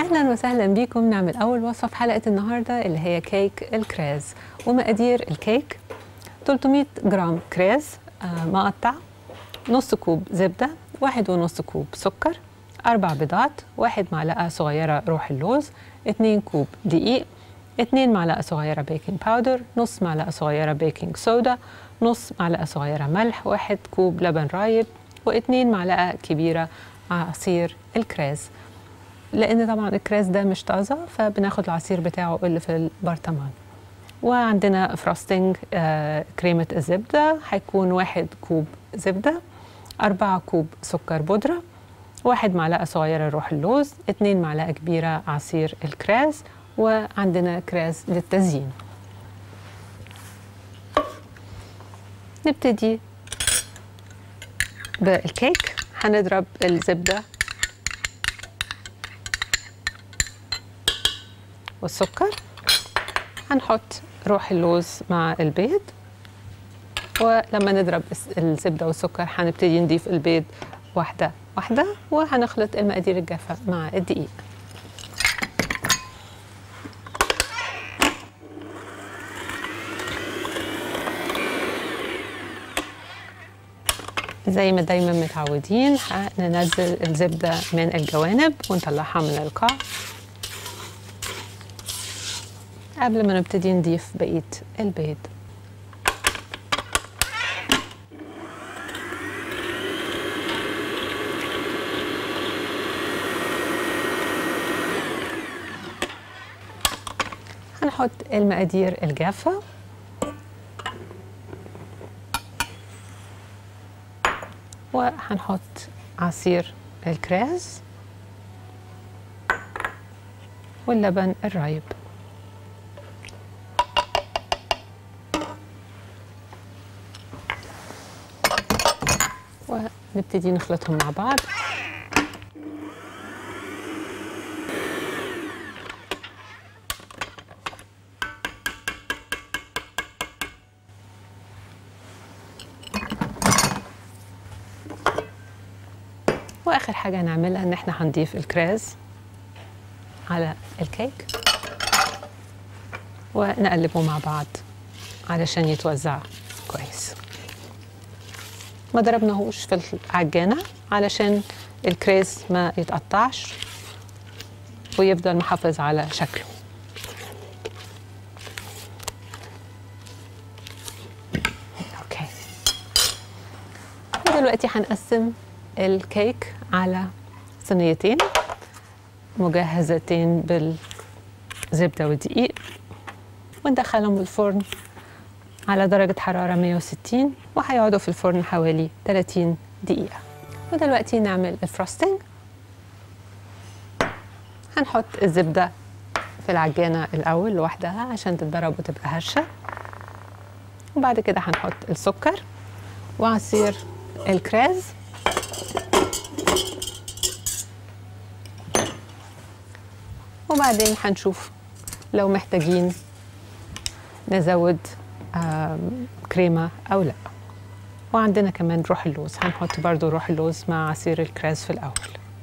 اهلا وسهلا بيكم نعمل اول وصفه في حلقه النهارده اللي هي كيك الكريز ومقادير الكيك 300 جرام كريز آه مقطع نص كوب زبده واحد ونص كوب سكر أربع بيضات واحد معلقة صغيرة روح اللوز اتنين كوب دقيق اتنين معلقة صغيرة بيكنج باودر نص معلقة صغيرة بيكنج صودا نص معلقة صغيرة ملح واحد كوب لبن رايب واتنين معلقة كبيرة عصير الكريز لأن طبعا الكريز ده مش طازة فبناخد العصير بتاعه اللي في البرطمان وعندنا فروستنج آه كريمة الزبدة هيكون واحد كوب زبدة أربعة كوب سكر بودرة واحد معلقة صغيرة روح اللوز اتنين معلقة كبيرة عصير الكراز وعندنا كراز للتزيين نبتدي بالكيك هنضرب الزبدة والسكر هنحط روح اللوز مع البيض ولما نضرب الزبدة والسكر هنبتدي نضيف البيض واحدة واحدة وهنخلط المقادير الجافة مع الدقيق زي ما دايما متعودين هننزل الزبدة من الجوانب ونطلعها من القاع قبل ما نبتدي نضيف بقية البيض هنحط المقادير الجافة وهنحط عصير الكراز واللبن الرايب ونبتدي نخلطهم مع بعض واخر حاجه هنعملها ان احنا هنضيف الكراز على الكيك ونقلبه مع بعض علشان يتوزع كويس ما ضربناهوش في العجانه علشان الكريز ما يتقطعش ويفضل محافظ على شكله اوكي ودلوقتي هنقسم الكيك على صينيتين مجهزتين بالزبدة والدقيق وندخلهم الفرن على درجة حرارة 160 وهيقعدوا في الفرن حوالي 30 دقيقة ودلوقتي نعمل الفروستنج هنحط الزبدة في العجانة الأول لوحدها عشان تتضرب وتبقى هشة وبعد كده هنحط السكر وعصير الكراز وبعدين هنشوف لو محتاجين نزود كريمة أو لا وعندنا كمان روح اللوز هنحط برضو روح اللوز مع عصير الكراز في الأول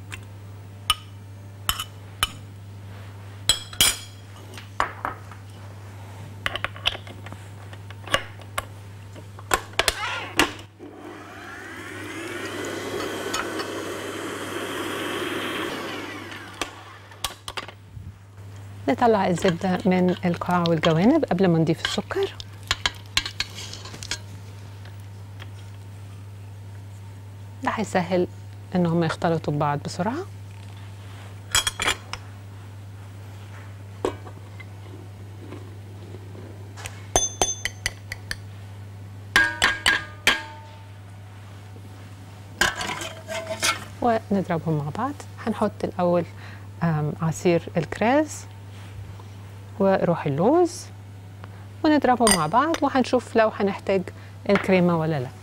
نطلع الزبدة من القاع والجوانب قبل ما نضيف السكر ده هيسهل ان هم يختلطوا ببعض بسرعة ونضربهم مع بعض هنحط الأول عصير الكراز وروح اللوز ونضربهم مع بعض وهنشوف لو هنحتاج الكريمة ولا لا